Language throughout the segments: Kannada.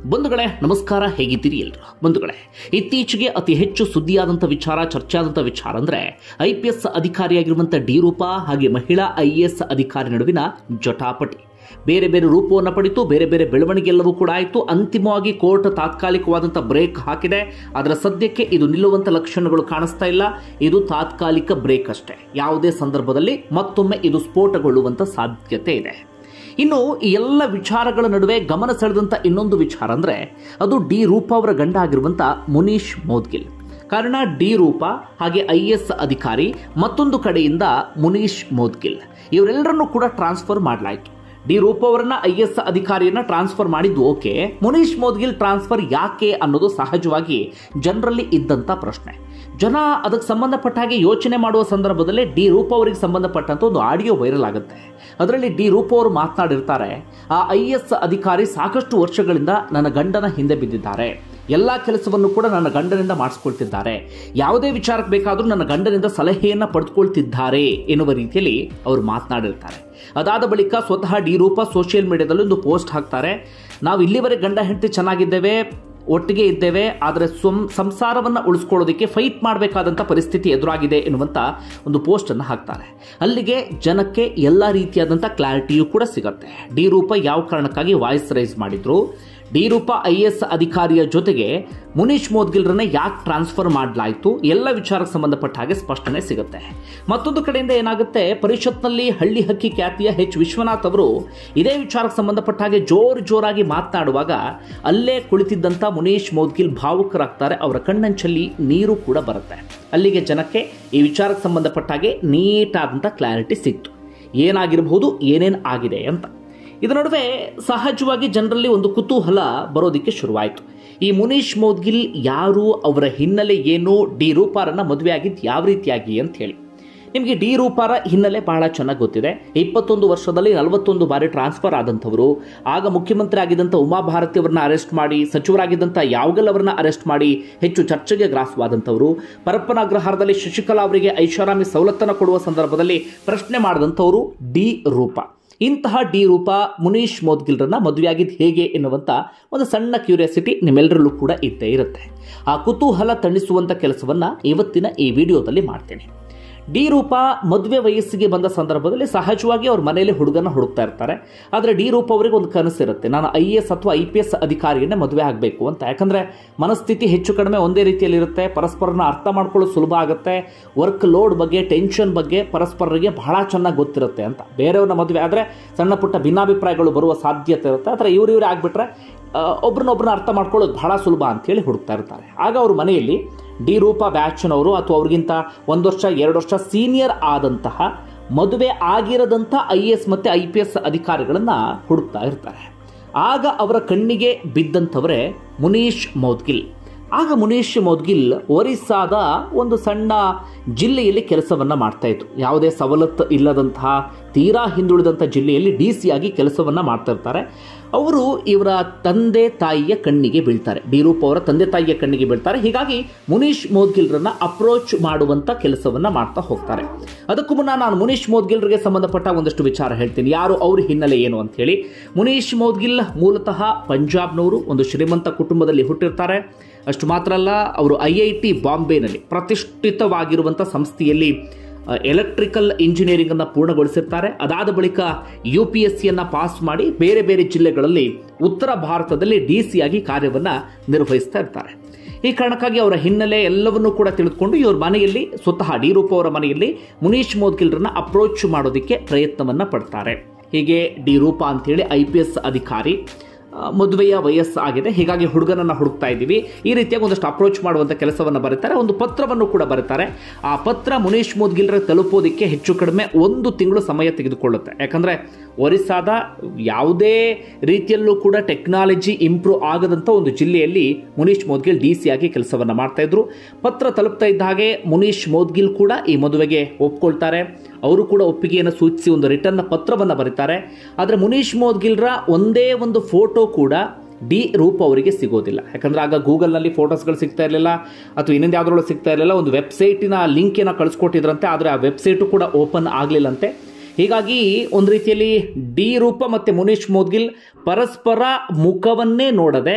ಬಂಧುಗಳೇ ನಮಸ್ಕಾರ ಹೇಗಿದ್ದೀರಿ ಎಲ್ರು ಬಂಧುಗಳೇ ಇತ್ತೀಚೆಗೆ ಅತಿ ಹೆಚ್ಚು ಸುದ್ದಿಯಾದಂಥ ವಿಚಾರ ಚರ್ಚೆ ಆದಂಥ ವಿಚಾರ ಅಂದ್ರೆ ಐ ಪಿ ಎಸ್ ಅಧಿಕಾರಿಯಾಗಿರುವಂಥ ಡಿ ರೂಪ ಹಾಗೆ ಮಹಿಳಾ ಐ ಎ ಎಸ್ ಅಧಿಕಾರಿ ನಡುವಿನ ಜಟಾಪಟಿ ಬೇರೆ ಬೇರೆ ರೂಪವನ್ನು ಪಡಿತು ಬೇರೆ ಬೇರೆ ಬೆಳವಣಿಗೆ ಎಲ್ಲವೂ ಕೂಡ ಆಯಿತು ಅಂತಿಮವಾಗಿ ಕೋರ್ಟ್ ತಾತ್ಕಾಲಿಕವಾದಂಥ ಬ್ರೇಕ್ ಹಾಕಿದೆ ಅದರ ಸದ್ಯಕ್ಕೆ ಇದು ನಿಲ್ಲುವಂಥ ಲಕ್ಷಣಗಳು ಕಾಣಿಸ್ತಾ ಇಲ್ಲ ಇದು ತಾತ್ಕಾಲಿಕ ಬ್ರೇಕ್ ಅಷ್ಟೇ ಯಾವುದೇ ಸಂದರ್ಭದಲ್ಲಿ ಮತ್ತೊಮ್ಮೆ ಇದು ಸ್ಫೋಟಗೊಳ್ಳುವಂಥ ಸಾಧ್ಯತೆ ಇದೆ ಇನ್ನು ಈ ಎಲ್ಲ ವಿಚಾರಗಳ ನಡುವೆ ಗಮನ ಸೆಳೆದಂಥ ಇನ್ನೊಂದು ವಿಚಾರ ಅಂದರೆ ಅದು ಡಿ ರೂಪ ಅವರ ಗಂಡ ಆಗಿರುವಂಥ ಮುನೀಶ್ ಮೋದ್ಗಿಲ್ ಕಾರಣ ಡಿ ರೂಪ ಹಾಗೆ ಐ ಎಸ್ ಅಧಿಕಾರಿ ಮತ್ತೊಂದು ಕಡೆಯಿಂದ ಮುನೀಶ್ ಮೋದ್ಗಿಲ್ ಇವರೆಲ್ಲರನ್ನೂ ಕೂಡ ಟ್ರಾನ್ಸ್ಫರ್ ಮಾಡಲಾಯಿತು ಡಿ ರೂಪ ಅವರನ್ನ ಐ ಎಸ್ ಅಧಿಕಾರಿಯನ್ನ ಟ್ರಾನ್ಸ್ಫರ್ ಮಾಡಿದ್ದು ಓಕೆ ಮುನೀಶ್ ಮೋದ್ಗಿಲ್ ಟ್ರಾನ್ಸ್ಫರ್ ಯಾಕೆ ಅನ್ನೋದು ಸಹಜವಾಗಿ ಜನರಲ್ಲಿ ಇದ್ದಂಥ ಪ್ರಶ್ನೆ ಜನ ಅದಕ್ಕೆ ಸಂಬಂಧಪಟ್ಟ ಹಾಗೆ ಯೋಚನೆ ಮಾಡುವ ಸಂದರ್ಭದಲ್ಲಿ ಡಿ ರೂಪ ಅವರಿಗೆ ಸಂಬಂಧಪಟ್ಟಂತ ಒಂದು ಆಡಿಯೋ ವೈರಲ್ ಆಗುತ್ತೆ ಅದರಲ್ಲಿ ಡಿ ರೂಪ ಅವರು ಮಾತನಾಡಿರ್ತಾರೆ ಆ ಐ ಎಸ್ ಅಧಿಕಾರಿ ಸಾಕಷ್ಟು ವರ್ಷಗಳಿಂದ ನನ್ನ ಗಂಡನ ಹಿಂದೆ ಬಿದ್ದಿದ್ದಾರೆ ಎಲ್ಲ ಕೆಲಸವನ್ನು ಕೂಡ ನನ್ನ ಗಂಡನಿಂದ ಮಾಡಿಸ್ಕೊಳ್ತಿದ್ದಾರೆ ಯಾವುದೇ ವಿಚಾರಕ್ಕೆ ಬೇಕಾದರೂ ನನ್ನ ಗಂಡನಿಂದ ಸಲಹೆಯನ್ನು ಪಡೆದುಕೊಳ್ತಿದ್ದಾರೆ ಎನ್ನುವ ರೀತಿಯಲ್ಲಿ ಅವರು ಮಾತನಾಡಿರ್ತಾರೆ ಅದಾದ ಬಳಿಕ ಸ್ವತಃ ಡಿ ರೂಪ ಸೋಷಿಯಲ್ ಮೀಡಿಯಾದಲ್ಲಿ ಒಂದು ಪೋಸ್ಟ್ ಹಾಕ್ತಾರೆ ನಾವು ಇಲ್ಲಿವರೆಗೆ ಗಂಡ ಹೆಂಡತಿ ಚೆನ್ನಾಗಿದ್ದೇವೆ ಒಟ್ಟಿಗೆ ಇದ್ದೇವೆ ಆದರೆ ಸಂ ಸಂಸಾರವನ್ನು ಉಳಿಸ್ಕೊಳ್ಳೋದಕ್ಕೆ ಫೈಟ್ ಮಾಡಬೇಕಾದಂಥ ಪರಿಸ್ಥಿತಿ ಎದುರಾಗಿದೆ ಎನ್ನುವಂಥ ಒಂದು ಪೋಸ್ಟನ್ನು ಹಾಕ್ತಾರೆ ಅಲ್ಲಿಗೆ ಜನಕ್ಕೆ ಎಲ್ಲ ರೀತಿಯಾದಂಥ ಕ್ಲಾರಿಟಿಯೂ ಕೂಡ ಸಿಗುತ್ತೆ ಡಿ ರೂಪ ಯಾವ ಕಾರಣಕ್ಕಾಗಿ ವಾಯ್ಸ್ ರೈಸ್ ಮಾಡಿದ್ರು ಡಿ ರೂಪ ಐ ಎಸ್ ಅಧಿಕಾರಿಯ ಜೊತೆಗೆ ಮುನೀಶ್ ಮೋದ್ಗಿಲ್ರನ್ನ ಯಾಕೆ ಟ್ರಾನ್ಸ್ಫರ್ ಮಾಡಲಾಯಿತು ಎಲ್ಲ ವಿಚಾರಕ್ಕೆ ಸಂಬಂಧಪಟ್ಟ ಹಾಗೆ ಸ್ಪಷ್ಟನೆ ಸಿಗುತ್ತೆ ಮತ್ತೊಂದು ಕಡೆಯಿಂದ ಏನಾಗುತ್ತೆ ಪರಿಷತ್ನಲ್ಲಿ ಹಳ್ಳಿ ಹಕ್ಕಿ ಖ್ಯಾತಿಯ ಎಚ್ ವಿಶ್ವನಾಥ್ ಅವರು ಇದೇ ವಿಚಾರಕ್ಕೆ ಸಂಬಂಧಪಟ್ಟ ಹಾಗೆ ಜೋರು ಜೋರಾಗಿ ಮಾತನಾಡುವಾಗ ಅಲ್ಲೇ ಕುಳಿತಿದ್ದಂಥ ಮುನೀಶ್ ಮೋದ್ಗಿಲ್ ಭಾವುಕರಾಗ್ತಾರೆ ಅವರ ಕಣ್ಣಂಚಲ್ಲಿ ನೀರು ಕೂಡ ಬರುತ್ತೆ ಅಲ್ಲಿಗೆ ಜನಕ್ಕೆ ಈ ವಿಚಾರಕ್ಕೆ ಸಂಬಂಧಪಟ್ಟ ಹಾಗೆ ನೀಟಾದಂಥ ಕ್ಲಾರಿಟಿ ಸಿಕ್ತು ಏನಾಗಿರಬಹುದು ಏನೇನು ಆಗಿದೆ ಅಂತ ಇದರ ನಡುವೆ ಸಹಜವಾಗಿ ಜನರಲ್ಲಿ ಒಂದು ಕುತೂಹಲ ಬರೋದಕ್ಕೆ ಶುರುವಾಯಿತು ಈ ಮುನೀಶ್ ಮೋದ್ಗಿಲ್ ಯಾರು ಅವರ ಹಿನ್ನೆಲೆ ಏನು ಡಿ ರೂಪಾರನ್ನ ಮದುವೆ ಆಗಿದ್ದು ಯಾವ ರೀತಿಯಾಗಿ ಅಂತ ಹೇಳಿ ನಿಮಗೆ ಡಿ ರೂಪಾರ ಹಿನ್ನೆಲೆ ಬಹಳ ಚೆನ್ನಾಗಿ ಗೊತ್ತಿದೆ ಇಪ್ಪತ್ತೊಂದು ವರ್ಷದಲ್ಲಿ ನಲವತ್ತೊಂದು ಬಾರಿ ಟ್ರಾನ್ಸ್ಫರ್ ಆದಂಥವರು ಆಗ ಮುಖ್ಯಮಂತ್ರಿ ಆಗಿದ್ದಂಥ ಉಮಾಭಾರತಿ ಅವರನ್ನ ಅರೆಸ್ಟ್ ಮಾಡಿ ಸಚಿವರಾಗಿದ್ದಂಥ ಯಾವಗಲ್ ಅವರನ್ನ ಅರೆಸ್ಟ್ ಮಾಡಿ ಹೆಚ್ಚು ಚರ್ಚೆಗೆ ಗ್ರಾಸವಾದಂಥವರು ಪರಪ್ಪನಾಗ್ರಹಾರದಲ್ಲಿ ಶಶಿಕಲಾ ಅವರಿಗೆ ಐಷಾರಾಮಿ ಸವಲತ್ತನ್ನು ಕೊಡುವ ಸಂದರ್ಭದಲ್ಲಿ ಪ್ರಶ್ನೆ ಮಾಡಿದಂಥವರು ಡಿ ರೂಪ ಇಂತಹ ಡಿ ರೂಪ ಮುನೀಶ್ ಮೋದ್ಗಿಲ್ರನ್ನ ಮದುವೆಯಾಗಿದ್ದು ಹೇಗೆ ಎನ್ನುವಂಥ ಒಂದು ಸಣ್ಣ ಕ್ಯೂರಿಯಾಸಿಟಿ ನಿಮ್ಮೆಲ್ಲರಲ್ಲೂ ಕೂಡ ಇದ್ದೇ ಇರುತ್ತೆ ಆ ಕುತೂಹಲ ತಣಿಸುವಂಥ ಕೆಲಸವನ್ನ ಇವತ್ತಿನ ಈ ವಿಡಿಯೋದಲ್ಲಿ ಮಾಡ್ತೇನೆ ಡಿ ರೂಪ ಮದುವೆ ವಯಸ್ಸಿಗೆ ಬಂದ ಸಂದರ್ಭದಲ್ಲಿ ಸಹಜವಾಗಿ ಅವ್ರ ಮನೆಯಲ್ಲಿ ಹುಡುಗನ ಹುಡುಕ್ತಾ ಇರ್ತಾರೆ ಆದರೆ ಡಿ ರೂಪ ಅವರಿಗೆ ಒಂದು ಕನಸಿರುತ್ತೆ ನಾನು ಐ ಎ ಎಸ್ ಅಥವಾ ಐ ಪಿ ಎಸ್ ಅಧಿಕಾರಿಯನ್ನೇ ಮದುವೆ ಆಗಬೇಕು ಅಂತ ಯಾಕಂದರೆ ಮನಸ್ಥಿತಿ ಹೆಚ್ಚು ಕಡಿಮೆ ಒಂದೇ ರೀತಿಯಲ್ಲಿರುತ್ತೆ ಪರಸ್ಪರನ ಅರ್ಥ ಮಾಡ್ಕೊಳ್ಳೋದು ಸುಲಭ ಆಗುತ್ತೆ ವರ್ಕ್ ಲೋಡ್ ಬಗ್ಗೆ ಟೆನ್ಷನ್ ಬಗ್ಗೆ ಪರಸ್ಪರರಿಗೆ ಬಹಳ ಚೆನ್ನಾಗಿ ಗೊತ್ತಿರುತ್ತೆ ಅಂತ ಬೇರೆಯವ್ರನ್ನ ಮದುವೆ ಆದರೆ ಸಣ್ಣ ಪುಟ್ಟ ಭಿನ್ನಾಭಿಪ್ರಾಯಗಳು ಬರುವ ಸಾಧ್ಯತೆ ಇರುತ್ತೆ ಆದರೆ ಇವ್ರು ಇವ್ರು ಆಗಿಬಿಟ್ರೆ ಒಬ್ರನ್ನೊಬ್ರನ್ನ ಅರ್ಥ ಮಾಡ್ಕೊಳ್ಳೋದು ಬಹಳ ಸುಲಭ ಅಂತೇಳಿ ಹುಡುಕ್ತಾ ಇರ್ತಾರೆ ಆಗ ಅವ್ರ ಮನೆಯಲ್ಲಿ ಡಿ ರೂಪ ಬ್ಯಾಚ್ನವರು ಅಥವಾ ಅವ್ರಿಗಿಂತ ಒಂದು ವರ್ಷ ಎರಡು ವರ್ಷ ಸೀನಿಯರ್ ಆದಂತಹ ಮದುವೆ ಆಗಿರದಂಥ ಐ ಎಸ್ ಮತ್ತು ಐ ಪಿ ಎಸ್ ಅಧಿಕಾರಿಗಳನ್ನು ಹುಡುಕ್ತಾ ಇರ್ತಾರೆ ಆಗ ಅವರ ಕಣ್ಣಿಗೆ ಬಿದ್ದಂಥವರೇ ಮುನೀಶ್ ಮೌದ್ಗಿಲ್ ಆಗ ಮುನೀಶ್ ಮೌದ್ಗಿಲ್ ಒರಿಸ್ಸಾದ ಒಂದು ಸಣ್ಣ ಜಿಲ್ಲೆಯಲ್ಲಿ ಕೆಲಸವನ್ನು ಮಾಡ್ತಾ ಇದ್ರು ಯಾವುದೇ ಸವಲತ್ತು ಇಲ್ಲದಂತಹ ತೀರಾ ಹಿಂದುಳಿದಂಥ ಜಿಲ್ಲೆಯಲ್ಲಿ ಡಿ ಸಿ ಆಗಿ ಕೆಲಸವನ್ನು ಮಾಡ್ತಾ ಇರ್ತಾರೆ ಅವರು ಇವರ ತಂದೆ ತಾಯಿಯ ಕಣ್ಣಿಗೆ ಬೀಳ್ತಾರೆ ಡಿ ರೂಪ್ ಅವರ ತಂದೆ ತಾಯಿಯ ಕಣ್ಣಿಗೆ ಬೀಳ್ತಾರೆ ಹೀಗಾಗಿ ಮುನೀಶ್ ಮೋದ್ಗಿಲ್ರನ್ನ ಅಪ್ರೋಚ್ ಮಾಡುವಂಥ ಕೆಲಸವನ್ನ ಮಾಡ್ತಾ ಹೋಗ್ತಾರೆ ಅದಕ್ಕೂ ಮುನ್ನ ನಾನು ಮುನೀಶ್ ಮೋದ್ಗಿಲ್ರಿಗೆ ಸಂಬಂಧಪಟ್ಟ ಒಂದಷ್ಟು ವಿಚಾರ ಹೇಳ್ತೀನಿ ಯಾರು ಅವ್ರ ಹಿನ್ನೆಲೆ ಏನು ಅಂತ ಹೇಳಿ ಮುನೀಶ್ ಮೋದ್ಗಿಲ್ ಮೂಲತಃ ಪಂಜಾಬ್ನವರು ಒಂದು ಶ್ರೀಮಂತ ಕುಟುಂಬದಲ್ಲಿ ಹುಟ್ಟಿರ್ತಾರೆ ಅಷ್ಟು ಮಾತ್ರ ಅಲ್ಲ ಅವರು ಐ ಐ ಟಿ ಬಾಂಬೆನಲ್ಲಿ ಪ್ರತಿಷ್ಠಿತವಾಗಿರುವಂಥ ಸಂಸ್ಥೆಯಲ್ಲಿ ಎಲೆಕ್ಟ್ರಿಕಲ್ ಇಂಜಿನಿಯರಿಂಗನ್ನು ಪೂರ್ಣಗೊಳಿಸಿರ್ತಾರೆ ಅದಾದ ಬಳಿಕ ಯು ಪಿ ಎಸ್ ಸಿಯನ್ನು ಪಾಸ್ ಮಾಡಿ ಬೇರೆ ಬೇರೆ ಜಿಲ್ಲೆಗಳಲ್ಲಿ ಉತ್ತರ ಭಾರತದಲ್ಲಿ ಡಿ ಸಿ ಆಗಿ ಕಾರ್ಯವನ್ನು ನಿರ್ವಹಿಸ್ತಾ ಇರ್ತಾರೆ ಈ ಕಾರಣಕ್ಕಾಗಿ ಅವರ ಹಿನ್ನೆಲೆ ಎಲ್ಲವನ್ನೂ ಕೂಡ ತಿಳಿದುಕೊಂಡು ಇವ್ರ ಮನೆಯಲ್ಲಿ ಸ್ವತಃ ಡಿ ರೂಪ ಅವರ ಮನೆಯಲ್ಲಿ ಮುನೀಶ್ ಮೋದ್ಗಿಲ್ರನ್ನ ಅಪ್ರೋಚ್ ಮಾಡೋದಕ್ಕೆ ಪ್ರಯತ್ನವನ್ನು ಪಡ್ತಾರೆ ಹೀಗೆ ಡಿ ರೂಪ ಅಂತೇಳಿ ಐ ಪಿ ಎಸ್ ಅಧಿಕಾರಿ ಮದುವೆಯ ವಯಸ್ಸು ಆಗಿದೆ ಹೀಗಾಗಿ ಹುಡುಗನನ್ನು ಹುಡುಕ್ತಾ ಇದ್ದೀವಿ ಈ ರೀತಿಯಾಗಿ ಒಂದಷ್ಟು ಅಪ್ರೋಚ್ ಮಾಡುವಂಥ ಕೆಲಸವನ್ನು ಬರೀತಾರೆ ಒಂದು ಪತ್ರವನ್ನು ಕೂಡ ಬರೀತಾರೆ ಆ ಪತ್ರ ಮುನೀಶ್ ಮೋದ್ಗಿಲ್ರ ತಲುಪೋದಕ್ಕೆ ಹೆಚ್ಚು ಕಡಿಮೆ ಒಂದು ತಿಂಗಳು ಸಮಯ ತೆಗೆದುಕೊಳ್ಳುತ್ತೆ ಯಾಕಂದರೆ ಒರಿಸ್ಸಾದ ಯಾವುದೇ ರೀತಿಯಲ್ಲೂ ಕೂಡ ಟೆಕ್ನಾಲಜಿ ಇಂಪ್ರೂವ್ ಆಗದಂಥ ಒಂದು ಜಿಲ್ಲೆಯಲ್ಲಿ ಮುನೀಶ್ ಮೋದ್ಗಿಲ್ ಡಿ ಸಿ ಆಗಿ ಕೆಲಸವನ್ನು ಮಾಡ್ತಾ ಇದ್ರು ಪತ್ರ ತಲುಪ್ತಾ ಇದ್ದ ಹಾಗೆ ಮುನೀಶ್ ಮೋದ್ಗಿಲ್ ಕೂಡ ಈ ಮದುವೆಗೆ ಒಪ್ಕೊಳ್ತಾರೆ ಅವರು ಕೂಡ ಒಪ್ಪಿಗೆಯನ್ನು ಸೂಚಿಸಿ ಒಂದು ರಿಟರ್ನ್ ಪತ್ರವನ್ನು ಬರೀತಾರೆ ಆದರೆ ಮುನೀಶ್ ಮೋದ್ಗಿಲ್ರ ಒಂದೇ ಒಂದು ಫೋಟೋ ಕೂಡ ಡಿ ರೂಪ್ ಅವರಿಗೆ ಸಿಗೋದಿಲ್ಲ ಯಾಕಂದ್ರೆ ಆಗ ಗೂಗಲ್ನಲ್ಲಿ ಫೋಟೋಸ್ಗಳು ಸಿಗ್ತಾ ಇರಲಿಲ್ಲ ಅಥವಾ ಇನ್ನೊಂದು ಯಾವುದ್ರೊಳಗೆ ಸಿಗ್ತಾ ಇರಲಿಲ್ಲ ಒಂದು ವೆಬ್ಸೈಟಿನ ಲಿಂಕ್ ಏನೋ ಕಳಿಸ್ಕೊಟ್ಟಿದ್ರಂತೆ ಆದರೆ ಆ ವೆಬ್ಸೈಟು ಕೂಡ ಓಪನ್ ಆಗಲಿಲ್ಲಂತೆ ಹೀಗಾಗಿ ಒಂದು ರೀತಿಯಲ್ಲಿ ಡಿ ರೂಪ ಮತ್ತು ಮುನೀಶ್ ಮೋದ್ಗಿಲ್ ಪರಸ್ಪರ ಮುಖವನ್ನೇ ನೋಡದೆ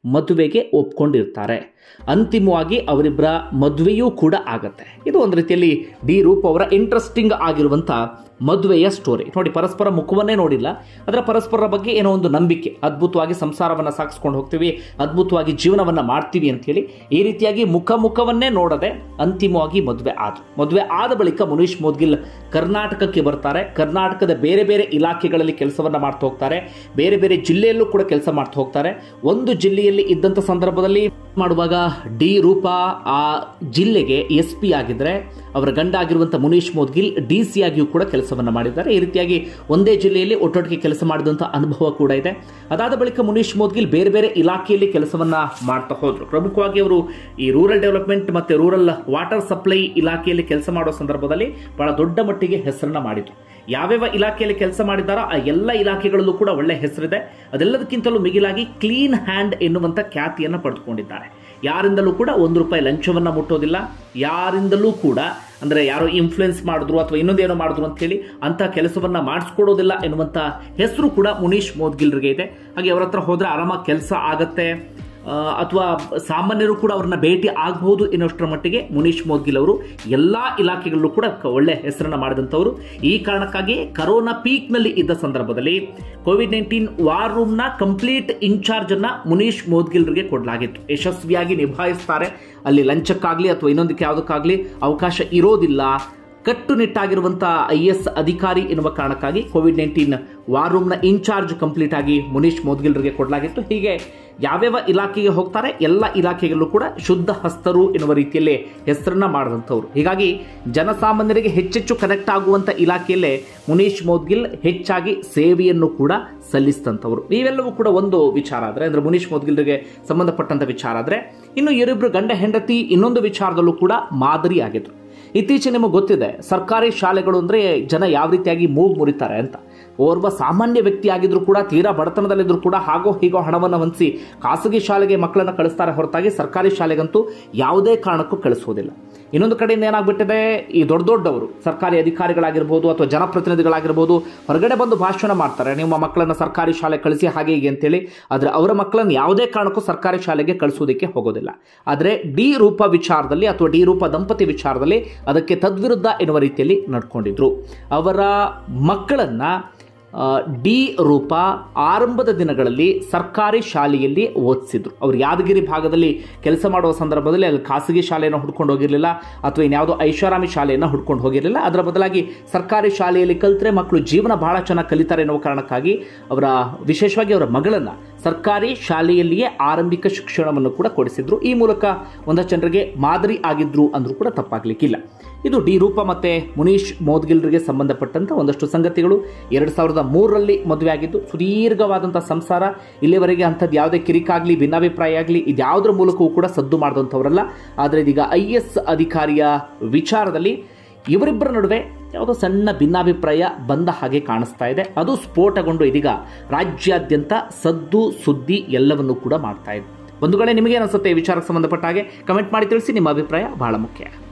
ಮದುವೆಗೆ ಒಪ್ಕೊಂಡಿರ್ತಾರೆ ಅಂತಿಮವಾಗಿ ಅವರಿಬ್ಬರ ಮದುವೆಯೂ ಕೂಡ ಆಗತ್ತೆ ಇದು ಒಂದು ರೀತಿಯಲ್ಲಿ ಡಿ ರೂಪ್ ಅವರ ಇಂಟ್ರೆಸ್ಟಿಂಗ್ ಆಗಿರುವಂಥ ಮದುವೆಯ ಸ್ಟೋರಿ ನೋಡಿ ಪರಸ್ಪರ ಮುಖವನ್ನೇ ನೋಡಿಲ್ಲ ಅದರ ಪರಸ್ಪರರ ಬಗ್ಗೆ ಏನೋ ಒಂದು ನಂಬಿಕೆ ಅದ್ಭುತವಾಗಿ ಸಂಸಾರವನ್ನು ಸಾಗಿಸ್ಕೊಂಡು ಹೋಗ್ತೀವಿ ಅದ್ಭುತವಾಗಿ ಜೀವನವನ್ನು ಮಾಡ್ತೀವಿ ಅಂತ ಹೇಳಿ ಈ ರೀತಿಯಾಗಿ ಮುಖ ಮುಖವನ್ನೇ ನೋಡದೆ ಅಂತಿಮವಾಗಿ ಮದುವೆ ಆದ್ರು ಮದುವೆ ಆದ ಬಳಿಕ ಮುನೀಶ್ ಮೋದ್ಗಿಲ್ ಕರ್ನಾಟಕಕ್ಕೆ ಬರ್ತಾರೆ ಕರ್ನಾಟಕದ ಬೇರೆ ಬೇರೆ ಇಲಾಖೆಗಳಲ್ಲಿ ಕೆಲಸವನ್ನ ಮಾಡ್ತಾ ಹೋಗ್ತಾರೆ ಬೇರೆ ಬೇರೆ ಜಿಲ್ಲೆಯಲ್ಲೂ ಕೂಡ ಕೆಲಸ ಮಾಡ್ತಾ ಹೋಗ್ತಾರೆ ಒಂದು ಜಿಲ್ಲೆಯಲ್ಲಿ ಇದ್ದಂಥ ಸಂದರ್ಭದಲ್ಲಿ ಮಾಡುವಾಗ ಡಿ ರೂಪ ಆ ಜಿಲ್ಲೆಗೆ ಎಸ್ ಪಿ ಆಗಿದ್ರೆ ಅವರ ಗಂಡ ಆಗಿರುವಂಥ ಮುನೀಶ್ ಮೋದ್ಗಿಲ್ ಡಿ ಸಿ ಆಗಿಯೂ ಕೂಡ ಕೆಲಸವನ್ನ ಮಾಡಿದ್ದಾರೆ ಈ ರೀತಿಯಾಗಿ ಒಂದೇ ಜಿಲ್ಲೆಯಲ್ಲಿ ಒಟ್ಟೊಟ್ಟಿಗೆ ಕೆಲಸ ಮಾಡಿದಂಥ ಅನುಭವ ಕೂಡ ಇದೆ ಅದಾದ ಬಳಿಕ ಮುನೀಶ್ ಮೋದ್ಗಿಲ್ ಬೇರೆ ಬೇರೆ ಇಲಾಖೆಯಲ್ಲಿ ಕೆಲಸವನ್ನ ಮಾಡ್ತಾ ಹೋದ್ರು ಪ್ರಮುಖವಾಗಿ ಅವರು ಈ ರೂರಲ್ ಡೆವಲಪ್ಮೆಂಟ್ ಮತ್ತೆ ರೂರಲ್ ವಾಟರ್ ಸಪ್ಲೈ ಇಲಾಖೆಯಲ್ಲಿ ಕೆಲಸ ಮಾಡೋ ಸಂದರ್ಭದಲ್ಲಿ ಬಹಳ ದೊಡ್ಡ ಮಟ್ಟಿಗೆ ಹೆಸರನ್ನ ಮಾಡಿದ್ರು ಯಾವ್ಯಾವ ಇಲಾಖೆಯಲ್ಲಿ ಕೆಲಸ ಮಾಡಿದಾರೋ ಆ ಎಲ್ಲ ಇಲಾಖೆಗಳಲ್ಲೂ ಕೂಡ ಒಳ್ಳೆ ಹೆಸರಿದೆ ಅದೆಲ್ಲದಕ್ಕಿಂತಲೂ ಮಿಗಿಲಾಗಿ ಕ್ಲೀನ್ ಹ್ಯಾಂಡ್ ಎನ್ನುವಂಥ ಖ್ಯಾತಿಯನ್ನು ಪಡೆದುಕೊಂಡಿದ್ದಾರೆ ಯಾರಿಂದಲೂ ಕೂಡ ಒಂದು ರೂಪಾಯಿ ಲಂಚವನ್ನ ಮುಟ್ಟೋದಿಲ್ಲ ಯಾರಿಂದಲೂ ಕೂಡ ಅಂದರೆ ಯಾರೋ ಇನ್ಫ್ಲುಯೆನ್ಸ್ ಮಾಡಿದ್ರು ಅಥವಾ ಇನ್ನೊಂದೇನೋ ಮಾಡಿದ್ರು ಅಂತ ಹೇಳಿ ಅಂತ ಕೆಲಸವನ್ನ ಮಾಡಿಸ್ಕೊಡೋದಿಲ್ಲ ಎನ್ನುವಂಥ ಹೆಸರು ಕೂಡ ಮುನೀಶ್ ಮೋದ್ಗಿಲ್ರಿಗೆ ಇದೆ ಹಾಗೆ ಅವರ ಹತ್ರ ಹೋದ್ರೆ ಆರಾಮಾಗಿ ಕೆಲಸ ಆಗತ್ತೆ ಅಥವಾ ಸಾಮಾನ್ಯರು ಕೂಡ ಅವ್ರನ್ನ ಭೇಟಿ ಆಗಬಹುದು ಎನ್ನುವಷ್ಟರ ಮಟ್ಟಿಗೆ ಮುನೀಶ್ ಮೋದ್ಗಿಲ್ ಅವರು ಎಲ್ಲ ಇಲಾಖೆಗಳಲ್ಲೂ ಕೂಡ ಕ- ಒಳ್ಳೆ ಹೆಸರನ್ನ ಮಾಡಿದಂಥವರು ಈ ಕಾರಣಕ್ಕಾಗಿ ಕರೋನಾ ಪೀಕ್ನಲ್ಲಿ ಇದ್ದ ಸಂದರ್ಭದಲ್ಲಿ ಕೋವಿಡ್ ನೈನ್ಟೀನ್ ವಾರ್ ರೂಮ್ನ ಕಂಪ್ಲೀಟ್ ಇನ್ಚಾರ್ಜ್ ಅನ್ನ ಮುನೀಶ್ ಮೋದ್ಗಿಲ್ರಿಗೆ ಕೊಡಲಾಗಿತ್ತು ಯಶಸ್ವಿಯಾಗಿ ನಿಭಾಯಿಸ್ತಾರೆ ಅಲ್ಲಿ ಲಂಚಕ್ಕಾಗ್ಲಿ ಅಥವಾ ಇನ್ನೊಂದಕ್ಕೆ ಯಾವುದಕ್ಕಾಗ್ಲಿ ಅವಕಾಶ ಇರೋದಿಲ್ಲ ಕಟ್ಟುನಿಟ್ಟಾಗಿರುವಂಥ ಐ ಎಸ್ ಅಧಿಕಾರಿ ಎನ್ನುವ ಕಾರಣಕ್ಕಾಗಿ ಕೋವಿಡ್ ನೈನ್ಟೀನ್ ವಾರ್ ರೂಮ್ನ ಇನ್ಚಾರ್ಜ್ ಕಂಪ್ಲೀಟ್ ಆಗಿ ಮುನೀಶ್ ಮೋದ್ಗಿಲ್ರಿಗೆ ಕೊಡಲಾಗಿತ್ತು ಹೀಗೆ ಯಾವ್ಯಾವ ಇಲಾಖೆಗೆ ಹೋಗ್ತಾರೆ ಎಲ್ಲ ಇಲಾಖೆಗಳಲ್ಲೂ ಕೂಡ ಶುದ್ಧ ಹಸ್ತರು ಎನ್ನುವ ರೀತಿಯಲ್ಲೇ ಹೆಸರನ್ನ ಮಾಡಿದಂಥವ್ರು ಹೀಗಾಗಿ ಜನಸಾಮಾನ್ಯರಿಗೆ ಹೆಚ್ಚೆಚ್ಚು ಕನೆಕ್ಟ್ ಆಗುವಂಥ ಇಲಾಖೆಯಲ್ಲೇ ಮುನೀಶ್ ಮೋದ್ಗಿಲ್ ಹೆಚ್ಚಾಗಿ ಸೇವೆಯನ್ನು ಕೂಡ ಸಲ್ಲಿಸಿದಂಥವ್ರು ಇವೆಲ್ಲವೂ ಕೂಡ ಒಂದು ವಿಚಾರ ಆದರೆ ಅಂದರೆ ಮುನೀಶ್ ಮೋದ್ಗಿಲ್ರಿಗೆ ಸಂಬಂಧಪಟ್ಟಂಥ ವಿಚಾರ ಆದರೆ ಇನ್ನು ಇವರಿಬ್ಬರು ಗಂಡ ಹೆಂಡತಿ ಇನ್ನೊಂದು ವಿಚಾರದಲ್ಲೂ ಕೂಡ ಮಾದರಿ ಆಗಿದ್ರು ಇತ್ತೀಚೆಗೆ ನಿಮಗೆ ಗೊತ್ತಿದೆ ಸರ್ಕಾರಿ ಶಾಲೆಗಳು ಅಂದರೆ ಜನ ಯಾವ ರೀತಿಯಾಗಿ ಮೂಗು ಮುರಿತಾರೆ ಅಂತ ಓರ್ವ ಸಾಮಾನ್ಯ ವ್ಯಕ್ತಿ ಆಗಿದ್ರು ಕೂಡ ತೀರಾ ಬಡತನದಲ್ಲಿದ್ರು ಕೂಡ ಹಾಗೋ ಹೀಗೋ ಹಣವನ್ನು ಹೊಂದಿಸಿ ಖಾಸಗಿ ಶಾಲೆಗೆ ಮಕ್ಕಳನ್ನು ಕಳಿಸ್ತಾರೆ ಹೊರತಾಗಿ ಸರ್ಕಾರಿ ಶಾಲೆಗಂತೂ ಯಾವುದೇ ಕಾರಣಕ್ಕೂ ಕಳಿಸೋದಿಲ್ಲ ಇನ್ನೊಂದು ಕಡೆಯಿಂದ ಏನಾಗ್ಬಿಟ್ಟಿದೆ ಈ ದೊಡ್ಡ ದೊಡ್ಡವರು ಸರ್ಕಾರಿ ಅಧಿಕಾರಿಗಳಾಗಿರ್ಬೋದು ಅಥವಾ ಜನಪ್ರತಿನಿಧಿಗಳಾಗಿರ್ಬೋದು ಹೊರಗಡೆ ಬಂದು ಭಾಷಣ ಮಾಡ್ತಾರೆ ನಿಮ್ಮ ಮಕ್ಕಳನ್ನು ಸರ್ಕಾರಿ ಶಾಲೆ ಕಳಿಸಿ ಹಾಗೆ ಹೀಗೆ ಅಂತೇಳಿ ಆದರೆ ಅವರ ಮಕ್ಕಳನ್ನು ಯಾವುದೇ ಕಾರಣಕ್ಕೂ ಸರ್ಕಾರಿ ಶಾಲೆಗೆ ಕಳಿಸೋದಕ್ಕೆ ಹೋಗೋದಿಲ್ಲ ಆದರೆ ಡಿ ರೂಪ ವಿಚಾರದಲ್ಲಿ ಅಥವಾ ಡಿ ರೂಪ ದಂಪತಿ ವಿಚಾರದಲ್ಲಿ ಅದಕ್ಕೆ ತದ್ವಿರುದ್ಧ ಎನ್ನುವ ರೀತಿಯಲ್ಲಿ ನಡ್ಕೊಂಡಿದ್ರು ಅವರ ಮಕ್ಕಳನ್ನ ಆ, ಡಿ ರೂಪ ಆರಂಭದ ದಿನಗಳಲ್ಲಿ ಸರ್ಕಾರಿ ಶಾಲೆಯಲ್ಲಿ ಓದಿಸಿದ್ರು ಅವರು ಯಾದಗಿರಿ ಭಾಗದಲ್ಲಿ ಕೆಲಸ ಮಾಡುವ ಸಂದರ್ಭದಲ್ಲಿ ಅಲ್ಲಿ ಖಾಸಗಿ ಶಾಲೆಯನ್ನು ಹುಡ್ಕೊಂಡು ಹೋಗಿರಲಿಲ್ಲ ಅಥವಾ ಇನ್ಯಾವುದೋ ಐಷಾರಾಮಿ ಶಾಲೆಯನ್ನು ಹುಡ್ಕೊಂಡು ಹೋಗಿರಲಿಲ್ಲ ಅದರ ಬದಲಾಗಿ ಸರ್ಕಾರಿ ಶಾಲೆಯಲ್ಲಿ ಕಲಿತ್ರೆ ಮಕ್ಕಳು ಜೀವನ ಬಹಳ ಚೆನ್ನಾಗಿ ಕಲಿತಾರೆ ಎನ್ನುವ ಕಾರಣಕ್ಕಾಗಿ ಅವರ ವಿಶೇಷವಾಗಿ ಅವರ ಮಗಳನ್ನು ಸರ್ಕಾರಿ ಶಾಲೆಯಲ್ಲಿಯೇ ಆರಂಭಿಕ ಶಿಕ್ಷಣವನ್ನು ಕೂಡ ಕೊಡಿಸಿದ್ರು ಈ ಮೂಲಕ ಒಂದಷ್ಟು ಜನರಿಗೆ ಮಾದರಿ ಆಗಿದ್ರು ಅಂದ್ರೂ ಕೂಡ ತಪ್ಪಾಗ್ಲಿಕ್ಕಿಲ್ಲ ಇದು ಡಿ ರೂಪ ಮತ್ತೆ ಮುನೀಶ್ ಮೋದ್ಗಿಲ್ರಿಗೆ ಸಂಬಂಧಪಟ್ಟಂತ ಒಂದಷ್ಟು ಸಂಗತಿಗಳು ಎರಡು ಸಾವಿರದ ಮೂರರಲ್ಲಿ ಮದುವೆ ಆಗಿದ್ದು ಸುದೀರ್ಘವಾದಂಥ ಸಂಸಾರ ಇಲ್ಲಿವರೆಗೆ ಅಂಥದ್ದು ಯಾವುದೇ ಕಿರಿಕಾಗ್ಲಿ ಭಿನ್ನಾಭಿಪ್ರಾಯ ಆಗಲಿ ಇದ್ಯಾವುದರ ಮೂಲಕವೂ ಕೂಡ ಸದ್ದು ಮಾಡಿದಂಥವರಲ್ಲ ಆದರೆ ಇದೀಗ ಐ ಎಸ್ ಅಧಿಕಾರಿಯ ವಿಚಾರದಲ್ಲಿ ಇವರಿಬ್ಬರ ನಡುವೆ ಯಾವುದೋ ಸಣ್ಣ ಭಿನ್ನಾಭಿಪ್ರಾಯ ಬಂದ ಹಾಗೆ ಕಾಣಿಸ್ತಾ ಇದೆ ಅದು ಸ್ಫೋಟಗೊಂಡು ಇದೀಗ ರಾಜ್ಯಾದ್ಯಂತ ಸದ್ದು ಸುದ್ದಿ ಎಲ್ಲವನ್ನೂ ಕೂಡ ಮಾಡ್ತಾ ಇದೆ ಬಂಧುಗಳೇ ನಿಮಗೆ ಅನಿಸುತ್ತೆ ಈ ವಿಚಾರಕ್ಕೆ ಸಂಬಂಧಪಟ್ಟ ಹಾಗೆ ಕಮೆಂಟ್ ಮಾಡಿ ತಿಳಿಸಿ ನಿಮ್ಮ ಅಭಿಪ್ರಾಯ ಬಹಳ ಮುಖ್ಯ